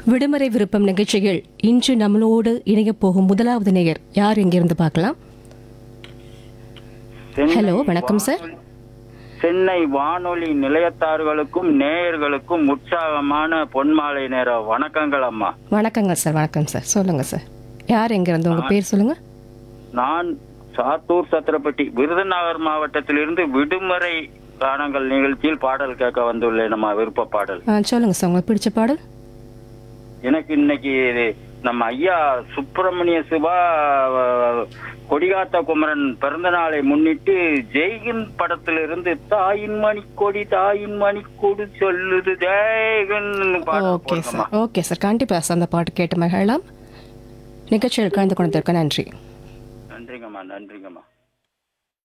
விடுமுறை விருப்பம் நிகழ்ச்சியில் இன்று நம்மளோடு இணையப் போகும் முதலாவது நேயர் யார் எங்கிருந்து பார்க்கலாம் சென்னை ஹலோ வணக்கம் சார் வானொலி- சென்னை வானொலி நிலையத்தார்களுக்கும் நேயர்களுக்கும் உற்சாகமான பொன்மாலை நேர வணக்கங்கள் அம்மா வணக்கங்க சார் வணக்கம் சார் சொல்லுங்க சார் யார் எங்கிருந்து உங்க பேர் சொல்லுங்க நான் சாத்தூர் சத்திரப்பட்டி விருதுநகர் மாவட்டத்திலிருந்து விடுமுறை கானங்கள் நிகழ்ச்சியில் பாடல் கேட்க வந்துள்ளேன் நம்ம விருப்ப பாடல் ஆ, சொல்லுங்க சார் உங்களுக்கு பிடிச்ச பாடல் எனக்கு இன்னைக்கு நம்ம ஐயா சுப்பிரமணிய சிவா அஹ், கொடிகாத்த குமரன் பிறந்த நாளை முன்னிட்டு ஜெய்கின் படத்திலிருந்து தாயின் மணிக்கொடி தாயின் மணிக்கொடி சொல்லுது ஜெய்கின் பாடல் ஓகே போடுங்கம்மா. சார் ஓகே சார் கண்டிப்பாக சார் அந்த பாட்டு கேட்டு மகிழலாம் நிகழ்ச்சியில் கலந்து கொண்டதற்கு நன்றி நன்றிங்கம்மா நன்றிங்கம்மா